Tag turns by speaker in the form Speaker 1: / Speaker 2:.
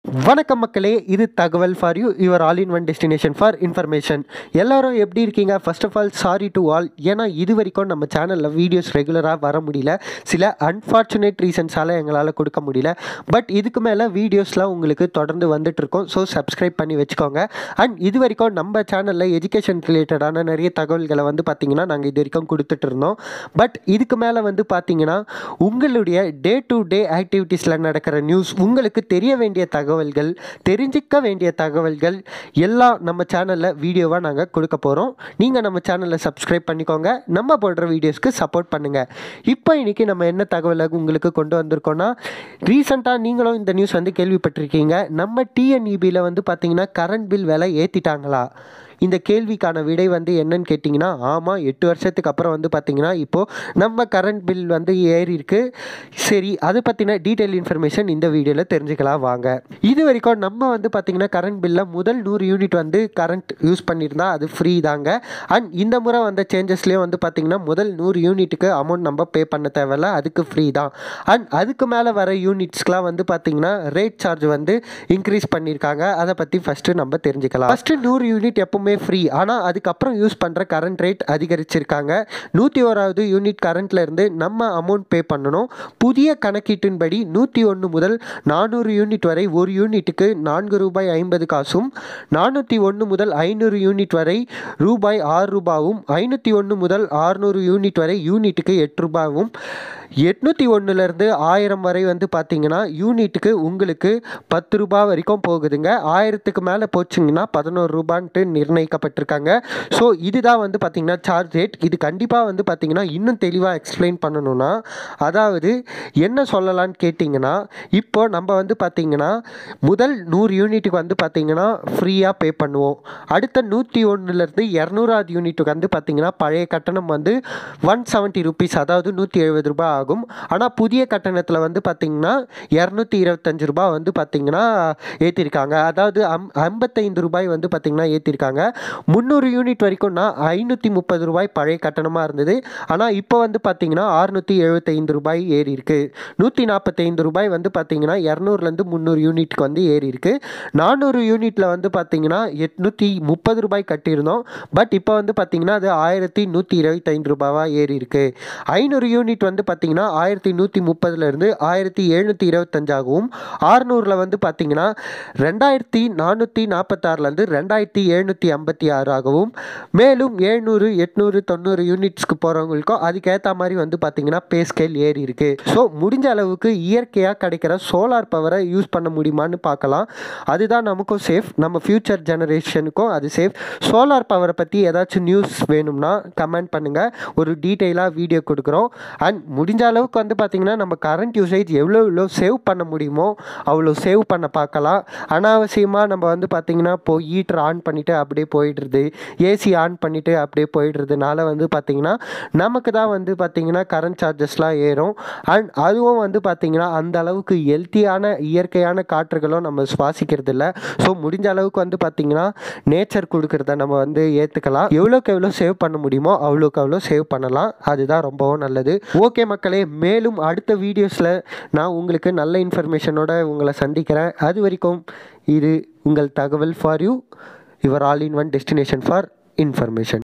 Speaker 1: வணக்கம் மக்களே இது தகவல் for you your all in one destination for information எல்லாரும் எப்படி இருக்கீங்க first of all sorry to all ஏன்னா இது வரைக்கும் நம்ம சேனலில் வீடியோஸ் ரெகுலராக வர முடியல சில அன்ஃபார்ச்சுனேட் ரீசன்ஸால் எங்களால் கொடுக்க முடியல பட் இதுக்கு மேலே வீடியோஸ்லாம் உங்களுக்கு தொடர்ந்து வந்துட்டு இருக்கோம் ஸோ சப்ஸ்கிரைப் பண்ணி வச்சுக்கோங்க அண்ட் இது வரைக்கும் நம்ம சேனலில் எஜுகேஷன் ரிலேட்டடான நிறைய தகவல்களை வந்து பார்த்திங்கன்னா நாங்கள் இது வரைக்கும் கொடுத்துட்டு இருந்தோம் பட் இதுக்கு மேலே வந்து பார்த்தீங்கன்னா உங்களுடைய டே டு டே ஆக்டிவிட்டீஸில் நடக்கிற நியூஸ் உங்களுக்கு தெரிய வேண்டிய தகவல்கள் தெரிஞ்சிக்க வேண்டிய தகவல்கள் எல்லாம் நம்ம சேனலில் வீடியோவாக நாங்கள் கொடுக்க போகிறோம் நீங்கள் நம்ம சேனலை சப்ஸ்கிரைப் பண்ணிக்கோங்க நம்ம போடுற வீடியோஸ்க்கு சப்போர்ட் பண்ணுங்கள் இப்போ இன்றைக்கி நம்ம என்ன தகவலை உங்களுக்கு கொண்டு வந்திருக்கோன்னா ரீசெண்டாக நீங்களும் இந்த நியூஸ் வந்து கேள்விப்பட்டிருக்கீங்க நம்ம டிஎன்இபியில் வந்து பார்த்தீங்கன்னா கரண்ட் பில் விலை ஏற்றிட்டாங்களா இந்த கேள்விக்கான விடை வந்து என்னன்னு கேட்டிங்கன்னா ஆமாம் எட்டு வருஷத்துக்கு அப்புறம் வந்து பார்த்திங்கன்னா இப்போது நம்ம கரண்ட் பில் வந்து ஏறி இருக்கு சரி அதை பற்றின டீட்டெயில் இன்ஃபர்மேஷன் இந்த வீடியோவில் தெரிஞ்சுக்கலாம் வாங்க இது வரைக்கும் நம்ம வந்து பார்த்திங்கன்னா கரண்ட் பில்லில் முதல் நூறு யூனிட் வந்து கரண்ட் யூஸ் பண்ணியிருந்தா அது ஃப்ரீ தாங்க அண்ட் இந்த முறை வந்த சேஞ்சஸ்லேயும் வந்து பார்த்திங்கன்னா முதல் நூறு யூனிட்டுக்கு அமௌண்ட் நம்ம பே பண்ண தேவையில்ல அதுக்கு ஃப்ரீ தான் அண்ட் அதுக்கு மேலே வர யூனிட்ஸ்க்கெலாம் வந்து பார்த்திங்கன்னா ரேட் சார்ஜ் வந்து இன்க்ரீஸ் பண்ணியிருக்காங்க அதை பற்றி ஃபஸ்ட்டு நம்ம தெரிஞ்சுக்கலாம் ஃபஸ்ட்டு நூறு யூனிட் எப்பவுமே ஃப்ரீ ஆனால் அதுக்கப்புறம் யூஸ் பண்ணுற கரண்ட் ரேட் அதிகரிச்சிருக்காங்க நூற்றி ஓராவது யூனிட் கரண்ட்ல இருந்து நம்ம அமௌண்ட் பே பண்ணணும் புதிய கணக்கீட்டின்படி நூற்றி ஒன்று முதல் நானூறு யூனிட் வரை ஒரு யூனிட்டுக்கு நான்கு ரூபாய் ஐம்பது காசும் நானூற்றி ஒன்று முதல் ஐநூறு யூனிட் வரை ரூபாய் ஆறு ரூபாவும் ஐநூற்றி ஒன்று முதல் ஆறுநூறு யூனிட் வரை யூனிட்டுக்கு எட்டு ரூபாயும் எட்நூற்றி ஒன்றுலேருந்து ஆயிரம் வரை வந்து பார்த்தீங்கன்னா யூனிட்டுக்கு உங்களுக்கு பத்து ரூபாய் வரைக்கும் போகுதுங்க ஆயிரத்துக்கு மேலே போச்சுங்கன்னா பதினோரு ரூபான்ட்டு நிர்ணயிக்கப்பட்டிருக்காங்க ஸோ இதுதான் வந்து பார்த்திங்கன்னா சார்ஜ் ரேட் இது கண்டிப்பாக வந்து பார்த்திங்கன்னா இன்னும் தெளிவாக எக்ஸ்பிளைன் பண்ணணும்னா அதாவது என்ன சொல்லலான்னு கேட்டிங்கன்னா இப்போ நம்ம வந்து பார்த்திங்கன்னா முதல் நூறு யூனிட்டுக்கு வந்து பார்த்திங்கன்னா ஃப்ரீயாக பே பண்ணுவோம் அடுத்த நூற்றி ஒன்றுலேருந்து இரநூறாவது யூனிட்டுக்கு வந்து பார்த்திங்கன்னா பழைய கட்டணம் வந்து ஒன் செவன்ட்டி ருபீஸ் அதாவது நூற்றி எழுபது ரூபாய் ஆகும் ஆனால் புதிய கட்டணத்தில் வந்து பார்த்திங்கன்னா இரநூத்தி இருபத்தஞ்சு ரூபாய் வந்து பார்த்திங்கன்னா ஏற்றிருக்காங்க அதாவது அம் ஐம்பத்தைந்து ரூபாய் வந்து பார்த்திங்கன்னா ஏற்றிருக்காங்க முந்நூறு யூனிட் வரைக்கும்னா ஐநூற்றி முப்பது ரூபாய் பழைய கட்டணமாக இருந்தது ஆனால் இப்போ வந்து பார்த்திங்கன்னா அறுநூற்றி எழுபத்தைந்து ரூபாய் ஏறி இருக்கு நூற்றி நாற்பத்தைந்து ரூபாய் வந்து பார்த்திங்கன்னா இரநூறுலேருந்து முந்நூறு யூனிட்க்கு வந்து ஏறி இருக்கு நானூறு யூனிட்டில் வந்து பார்த்திங்கன்னா எட்நூற்றி முப்பது ரூபாய் கட்டியிருந்தோம் பட் இப்போ வந்து பார்த்திங்கன்னா அது ஆயிரத்தி நூற்றி இருபத்தைந்து ரூபாவாக ஏறி இருக்கு ஐநூறு யூனிட் வந்து பார்த்திங்கன்னா ஆயிரத்தி நூற்றி முப்பதுலேருந்து ஆயிரத்தி எழுநூற்றி இருபத்தஞ்சாகவும் ஆறுநூறில் வந்து பார்த்திங்கன்னா ரெண்டாயிரத்தி நானூற்றி நாற்பத்தாறுலேருந்து ரெண்டாயிரத்தி எழுநூற்றி ஐம்பத்தி ஆறாகவும் மேலும் எழுநூறு எட்நூறு தொண்ணூறு யூனிட்ஸ்க்கு போகிறவங்களுக்கும் அதுக்கேற்ற மாதிரி வந்து பார்த்திங்கன்னா பே ஸ்கேல் ஏறி இருக்கு ஸோ முடிஞ்ச அளவுக்கு இயற்கையாக கிடைக்கிற சோலார் பவரை யூஸ் பண்ண முடியுமான்னு பார்க்கலாம் அதுதான் நமக்கும் சேஃப் நம்ம ஃப்யூச்சர் ஜெனரேஷனுக்கும் அது சேஃப் சோலார் பவரை பற்றி ஏதாச்சும் நியூஸ் வேணும்னா கமெண்ட் பண்ணுங்கள் ஒரு டீட்டெயிலாக வீடியோ கொடுக்குறோம் அண்ட் முடிஞ்ச அளவுக்கு வந்து பார்த்திங்கன்னா நம்ம கரண்ட் யூசேஜ் எவ்வளோ எவ்வளோ சேவ் பண்ண முடியுமோ அவ்வளோ சேவ் பண்ண பார்க்கலாம் அனாவசியமாக நம்ம வந்து பார்த்திங்கன்னா இப்போ ஹீட்டர் ஆன் பண்ணிவிட்டு அப்படியே போயிடுறது ஏசி ஆன் பண்ணிவிட்டு அப்படியே போயிடுறதுனால வந்து பார்த்திங்கன்னா நமக்கு தான் வந்து பார்த்திங்கன்னா கரண்ட் சார்ஜஸ்லாம் ஏறும் அண்ட் அதுவும் வந்து பார்த்திங்கன்னா அந்த அளவுக்கு ஹெல்த்தியான இயற்கையான காற்றுகளும் நம்ம சுவாசிக்கிறது இல்லை ஸோ முடிஞ்ச அளவுக்கு வந்து பார்த்திங்கன்னா நேச்சர் கொடுக்குறத நம்ம வந்து ஏற்றுக்கலாம் எவ்வளோக்கு எவ்வளோ சேவ் பண்ண முடியுமோ அவ்வளோக்கு அவ்வளோ சேவ் பண்ணலாம் அதுதான் ரொம்பவும் நல்லது ஓகே மக்களே மேலும் அடுத்த வீடியோஸில் நான் உங்களுக்கு நல்ல இன்ஃபர்மேஷனோட உங்களை சந்திக்கிறேன் அது வரைக்கும் இது உங்கள் தகவல் for you your all in one destination for information